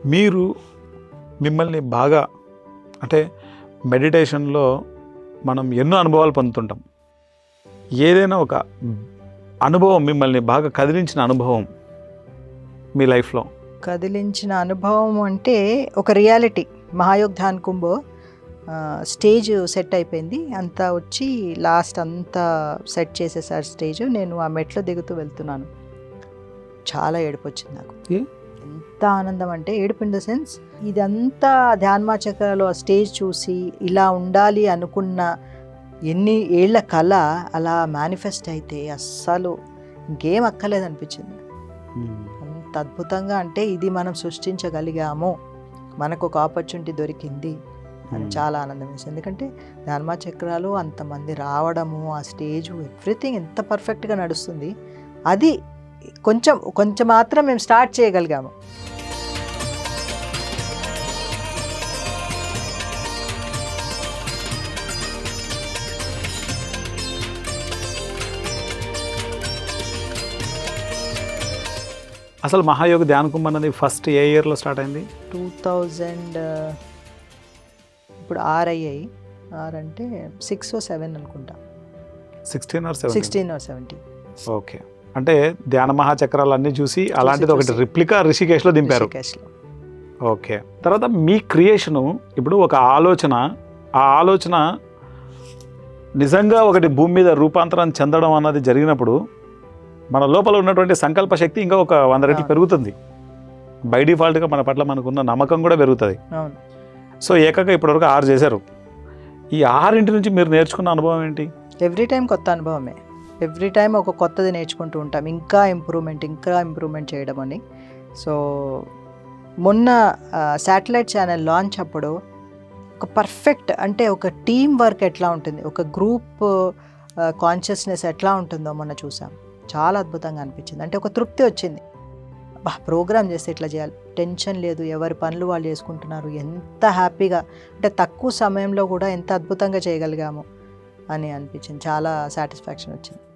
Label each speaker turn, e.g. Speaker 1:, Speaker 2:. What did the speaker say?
Speaker 1: మీరు మిమ్మల్ని బాగా అంటే మెడిటేషన్లో మనం ఎన్నో అనుభవాలు పొందుతుంటాం ఏదైనా ఒక అనుభవం మిమ్మల్ని బాగా కదిలించిన అనుభవం మీ లైఫ్లో
Speaker 2: కదిలించిన అనుభవం అంటే ఒక రియాలిటీ మహాయోగ్ ధ్యాన్ కుంభో ఆ, స్టేజ్ సెట్ అయిపోయింది అంతా వచ్చి లాస్ట్ అంతా సెట్ చేసేసారు స్టేజ్ నేను ఆ మెట్లు దిగుతూ వెళ్తున్నాను చాలా ఏడుపు వచ్చింది నాకు
Speaker 1: ఏ?
Speaker 2: ఎంత ఆనందం అంటే ఏడుపు ఇన్ ద సెన్స్ ఇదంతా ధ్యాన్మా చక్రాలు ఆ స్టేజ్ చూసి ఇలా ఉండాలి అనుకున్న ఎన్ని ఏళ్ల కళ అలా మేనిఫెస్ట్ అయితే అస్సలు ఇంకేం అక్కర్లేదు అనిపించింది అంత అద్భుతంగా అంటే ఇది మనం సృష్టించగలిగాము మనకు ఒక ఆపర్చునిటీ దొరికింది అని
Speaker 1: Hmm.
Speaker 2: చాలా ఆనందం వేసింది ఎందుకంటే ధర్మ చక్రాలు అంతమంది రావడము ఆ స్టేజ్ ఎవ్రీథింగ్ ఎంత పర్ఫెక్ట్గా నడుస్తుంది అది కొంచెం కొంచెం మాత్రం మేము స్టార్ట్ చేయగలిగాము
Speaker 1: అసలు మహాయోగ ధ్యాన కుంభ అన్నది ఫస్ట్ ఏ ఇయర్లో స్టార్ట్ అయింది
Speaker 2: టూ థౌజండ్ ఇప్పుడు ఆర్ అయ్యాయి ఆర్ అంటే సిక్స్ ఓ సెవెన్ అనుకుంటా
Speaker 1: sixteen or seven
Speaker 2: sixteen oh seventeen
Speaker 1: okay అంటే ధ్యాన మహాచక్రాలు అన్నీ చూసి అలాంటిది ఒకటి
Speaker 2: చూసి.
Speaker 1: రిప్లికా రిషికేష్లో దింపారు ఓకే తర్వాత మీ క్రియేషను ఇప్పుడు ఒక ఆలోచన ఆ ఆలోచన నిజంగా ఒకటి భూమి మీద రూపాంతరం చెందడం అన్నది జరిగినప్పుడు మన లోపల ఉన్నటువంటి సంకల్ప శక్తి ఇంకా ఒక వంద రెట్లు
Speaker 2: అవును.
Speaker 1: పెరుగుతుంది బై డిఫాల్ట్గా మన పట్ల మనకున్న నమ్మకం కూడా పెరుగుతుంది
Speaker 2: అవును
Speaker 1: సో ఏకంగా ఇప్పటివరకు ఆరు చేశారు ఈ ఆరింటి నుంచి మీరు నేర్చుకున్న అనుభవం ఏంటి
Speaker 2: ఎవ్రీ టైం కొత్త అనుభవమే ఎవ్రీ టైం ఒక కొత్తది నేర్చుకుంటూ ఉంటాం ఇంకా ఇంప్రూవ్మెంట్ ఇంకా ఇంప్రూవ్మెంట్ చేయడం అని సో మొన్న శాటిలైట్ ఛానల్ లాంచ్ అప్పుడు ఒక పర్ఫెక్ట్ అంటే ఒక టీమ్ వర్క్ ఎట్లా ఉంటుంది ఒక గ్రూప్ కాన్షియస్నెస్ ఎట్లా ఉంటుందో మొన్న చూసాం చాలా అద్భుతంగా అనిపించింది అంటే ఒక తృప్తి వచ్చింది బా ప్రోగ్రామ్ చేస్తే ఇట్లా చేయాలి టెన్షన్ లేదు ఎవరి పనులు వాళ్ళు చేసుకుంటున్నారు ఎంత హ్యాపీగా అంటే తక్కువ సమయంలో కూడా ఎంత అద్భుతంగా చేయగలిగాము అని అనిపించింది చాలా సాటిస్ఫాక్షన్ వచ్చింది